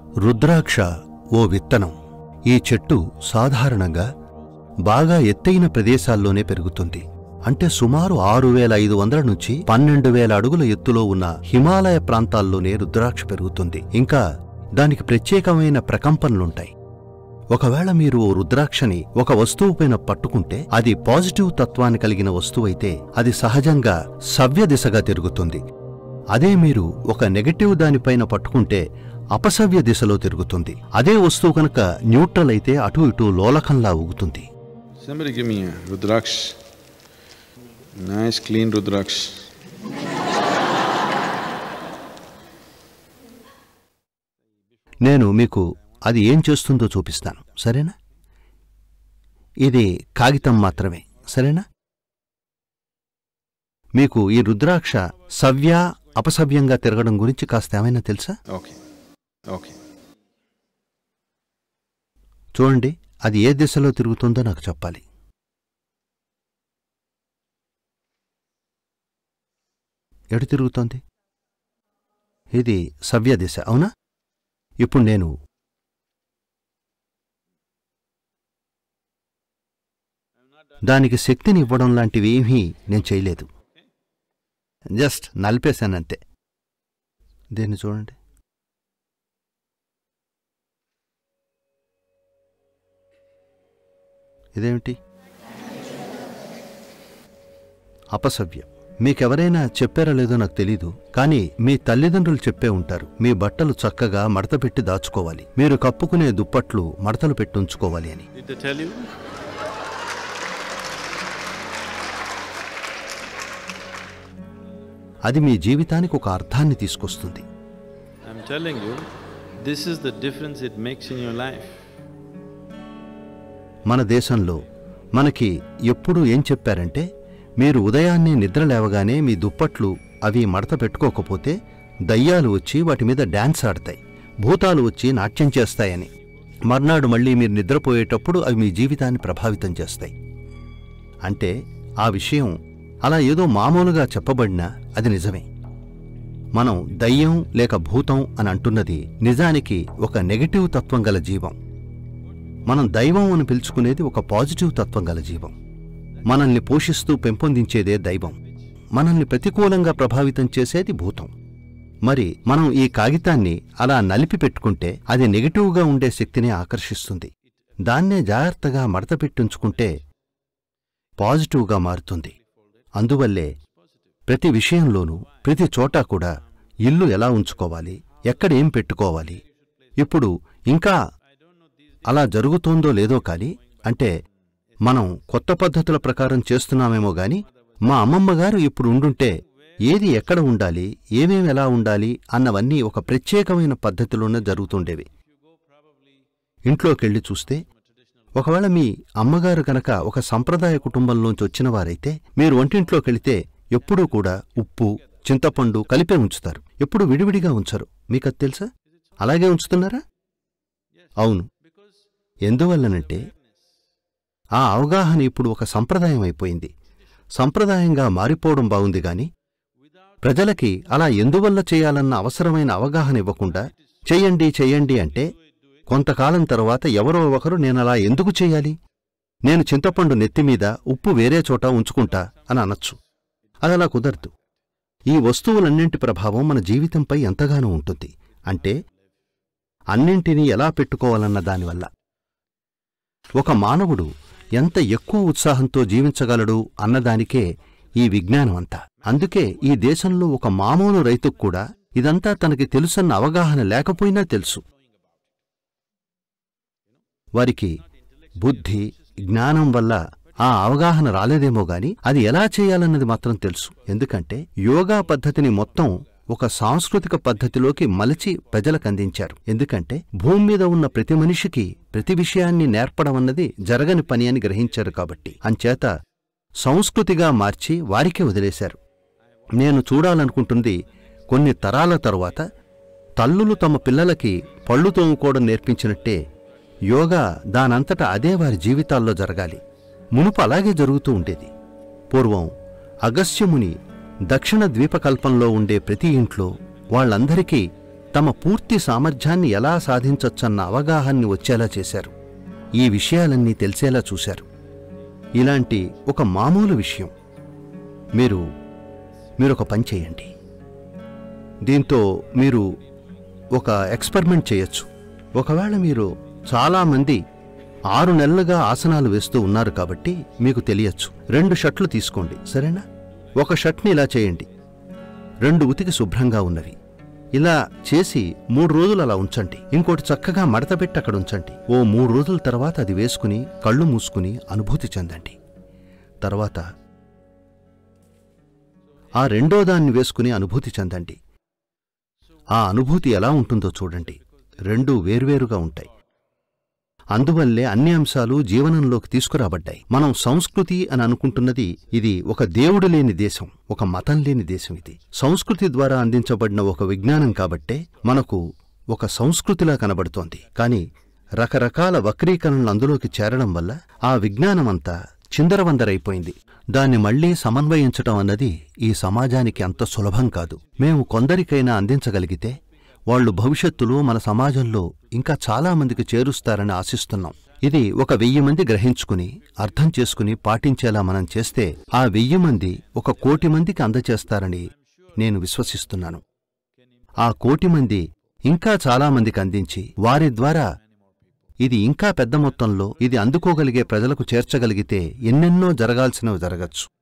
రుద్రాక్ష ఓ విత్తనం ఈ చెట్టు సాధారణంగా బాగా ఎత్తైన ప్రదేశాల్లోనే పెరుగుతుంది అంటే సుమారు ఆరు వేల ఐదు వందల నుంచి పన్నెండు వేల అడుగుల ఎత్తులో ఉన్న హిమాలయ ప్రాంతాల్లోనే రుద్రాక్ష పెరుగుతుంది ఇంకా దానికి ప్రత్యేకమైన ప్రకంపనలుంటాయి ఒకవేళ మీరు ఓ రుద్రాక్షని ఒక వస్తువుపైన పట్టుకుంటే అది పాజిటివ్ తత్వాన్ని కలిగిన వస్తువైతే అది సహజంగా సవ్య దిశగా తిరుగుతుంది అదే మీరు ఒక నెగటివ్ దానిపైన పట్టుకుంటే అపసవ్య దిశలో తిరుగుతుంది అదే వస్తువు కనుక న్యూట్రల్ అయితే అటు ఇటు లోలకంలా ఊగుతుంది Somebody give me a Rudraksh. Nice clean Rudraksh. నేను మీకు అది ఏం చేస్తుందో చూపిస్తాను సరేనా ఇది కాగితం మాత్రమే సరేనా మీకు ఈ రుద్రాక్ష సవ్య అపసవ్యంగా తిరగడం గురించి కాస్త ఏమైనా తెలుసా Okay. Okay. చూడండి అది ఏ దిశలో తిరుగుతుందో నాకు చెప్పాలి ఎటు తిరుగుతోంది ఇది సవ్య దిశ అవునా ఇప్పుడు నేను దానికి శక్తిని ఇవ్వడం లాంటివి ఏమీ నేను చేయలేదు జస్ట్ నలిపేశానంతే దీన్ని చూడండి ఇదేమిటి అపసవ్యం మీకెవరైనా చెప్పారో లేదో నాకు తెలీదు కానీ మీ తల్లిదండ్రులు చెప్పే ఉంటారు మీ బట్టలు చక్కగా మడతపెట్టి దాచుకోవాలి మీరు కప్పుకునే దుప్పట్లు మడతలు పెట్టి ఉంచుకోవాలి అని Did they tell you? అది మీ జీవితానికి ఒక అర్థాన్ని తీసుకొస్తుంది I'm telling you, this is the difference it makes in your life. మన దేశంలో మనకి ఎప్పుడూ ఏం చెప్పారంటే మీరు ఉదయాన్నే నిద్ర లేవగానే మీ దుప్పట్లు అవి మడత పెట్టుకోకపోతే దయ్యాలు వచ్చి వాటి మీద డాన్స్ ఆడతాయి భూతాలు వచ్చి నాట్యం చేస్తాయని మర్నాడు మళ్ళీ మీరు నిద్రపోయేటప్పుడు అవి మీ జీవితాన్ని ప్రభావితం చేస్తాయి అంటే ఆ విషయం అలా ఏదో మామూలుగా చెప్పబడినా అది నిజమే మనం దయ్యం లేక భూతం అని అంటున్నది నిజానికి ఒక నెగటివ్ తత్వం గల జీవం మనం దైవం అని పిలుచుకునేది ఒక పాజిటివ్ తత్వం గల జీవం మనల్ని పోషిస్తూ పెంపొందించేదే దైవం మనల్ని ప్రతికూలంగా ప్రభావితం చేసేది భూతం మరి మనం ఈ కాగితాన్ని అలా నలిపి పెట్టుకుంటే అది నెగటివ్గా ఉండే శక్తిని ఆకర్షిస్తుంది దాన్నే జాగ్రత్తగా మడతపెట్టుంచుకుంటే పాజిటివ్గా మారుతుంది అందువల్లే ప్రతి విషయంలోనూ ప్రతి చోటా కూడా ఇల్లు ఎలా ఉంచుకోవాలి ఎక్కడ ఏం పెట్టుకోవాలి ఇప్పుడు ఇంకా అలా జరుగుతోందో లేదో కాని అంటే మనం కొత్త పద్ధతుల ప్రకారం చేస్తున్నామేమో గాని మా అమ్మమ్మగారు ఇప్పుడు ఉండుంటే ఏది ఎక్కడ ఉండాలి ఏమేం ఎలా ఉండాలి అన్నవన్నీ ఒక ప్రత్యేకమైన పద్ధతిలోనే జరుగుతుండేవి ఇంట్లోకెళ్ళి చూస్తే ఒకవేళ మీ అమ్మగారు కనుక ఒక సంప్రదాయ కుటుంబంలోంచి వచ్చిన వారైతే మీరు వంటింట్లోకెళితే ఎప్పుడూ కూడా ఉప్పు చింతపండు కలిపే ఉంచుతారు ఎప్పుడు విడివిడిగా ఉంచరు మీకది తెలుసా అలాగే ఉంచుతున్నారా అవును ఎందువల్లనంటే ఆ అవగాహన ఇప్పుడు ఒక సంప్రదాయం అయిపోయింది సంప్రదాయంగా మారిపోవడం బాగుంది గాని ప్రజలకి అలా ఎందువల్ల చేయాలన్న అవసరమైన అవగాహన ఇవ్వకుండా చెయ్యండి చెయ్యండి అంటే కొంతకాలం తరువాత ఎవరో ఒకరు నేనలా ఎందుకు చెయ్యాలి నేను చింతపండు నెత్తిమీద ఉప్పు వేరే చోట ఉంచుకుంటా అని అనొచ్చు అదలా కుదరదు ఈ వస్తువులన్నింటి ప్రభావం మన జీవితంపై ఎంతగానో ఉంటుంది అంటే అన్నింటినీ ఎలా పెట్టుకోవాలన్న దానివల్ల ఒక మానవుడు ఎంత ఎక్కువ ఉత్సాహంతో జీవించగలడు అన్నదానికే ఈ విజ్ఞానం అంతా అందుకే ఈ దేశంలో ఒక మామూలు రైతుకు కూడా ఇదంతా తనకి తెలుసన్న అవగాహన లేకపోయినా తెలుసు వారికి బుద్ధి జ్ఞానం వల్ల ఆ అవగాహన రాలేదేమో గాని అది ఎలా చేయాలన్నది మాత్రం తెలుసు ఎందుకంటే యోగా పద్ధతిని మొత్తం ఒక సాంస్కృతిక పద్ధతిలోకి మలచి ప్రజలకు అందించారు ఎందుకంటే భూమి మీద ఉన్న ప్రతి మనిషికి ప్రతి విషయాన్ని నేర్పడం అన్నది జరగని పని అని గ్రహించారు కాబట్టి అంచేత సంస్కృతిగా మార్చి వారికే వదిలేశారు నేను చూడాలనుకుంటుంది కొన్ని తరాల తరువాత తల్లులు తమ పిల్లలకి పళ్ళు తోముకోవడం నేర్పించినట్టే యోగా దానంతట అదే వారి జీవితాల్లో జరగాలి మునుపు అలాగే జరుగుతూ ఉండేది పూర్వం అగస్త్యముని దక్షిణ ద్వీపకల్పంలో ఉండే ప్రతి ఇంట్లో వాళ్ళందరికీ తమ పూర్తి సామర్థ్యాన్ని ఎలా సాధించొచ్చన్న అవగాహన్ని వచ్చేలా చేశారు ఈ విషయాలన్నీ తెలిసేలా చూశారు ఇలాంటి ఒక మామూలు విషయం మీరు మీరొక పని చేయండి దీంతో మీరు ఒక ఎక్స్పెరిమెంట్ చేయొచ్చు ఒకవేళ మీరు చాలామంది ఆరు నెలలుగా ఆసనాలు వేస్తూ ఉన్నారు కాబట్టి మీకు తెలియచ్చు రెండు షర్ట్లు తీసుకోండి సరేనా ఒక షర్ట్ని ఇలా చేయండి రెండు ఉతికి శుభ్రంగా ఉన్నవి ఇలా చేసి మూడు రోజులు అలా ఉంచండి ఇంకోటి చక్కగా మడతపెట్టి అక్కడ ఉంచండి ఓ మూడు రోజుల తర్వాత అది వేసుకుని కళ్ళు మూసుకుని అనుభూతి చెందండి తర్వాత ఆ రెండో దాన్ని వేసుకుని అనుభూతి చెందండి ఆ అనుభూతి ఎలా ఉంటుందో చూడండి రెండూ వేర్వేరుగా ఉంటాయి అందువల్లే అన్ని అంశాలు జీవనంలోకి తీసుకురాబడ్డాయి మనం సంస్కృతి అని అనుకుంటున్నది ఇది ఒక దేవుడు లేని దేశం ఒక మతం లేని దేశం ఇది సంస్కృతి ద్వారా అందించబడిన ఒక విజ్ఞానం కాబట్టే మనకు ఒక సంస్కృతిలా కనబడుతోంది కానీ రకరకాల వక్రీకరణలు అందులోకి చేరడం వల్ల ఆ విజ్ఞానమంతా చిందరవందరైపోయింది దాన్ని మళ్లీ సమన్వయించటం అన్నది ఈ సమాజానికి అంత సులభం కాదు మేము కొందరికైనా అందించగలిగితే వాళ్ళు భవిష్యత్తులో మన సమాజంలో ఇంకా చాలా మందికి చేరుస్తారని ఆశిస్తున్నాం ఇది ఒక వెయ్యి మంది గ్రహించుకుని అర్థం చేసుకుని పాటించేలా మనం చేస్తే ఆ వెయ్యి మంది ఒక కోటి మందికి అందచేస్తారని నేను విశ్వసిస్తున్నాను ఆ కోటి మంది ఇంకా చాలా మందికి అందించి వారి ద్వారా ఇది ఇంకా పెద్ద మొత్తంలో ఇది అందుకోగలిగే ప్రజలకు చేర్చగలిగితే ఎన్నెన్నో జరగాల్సినవి జరగచ్చు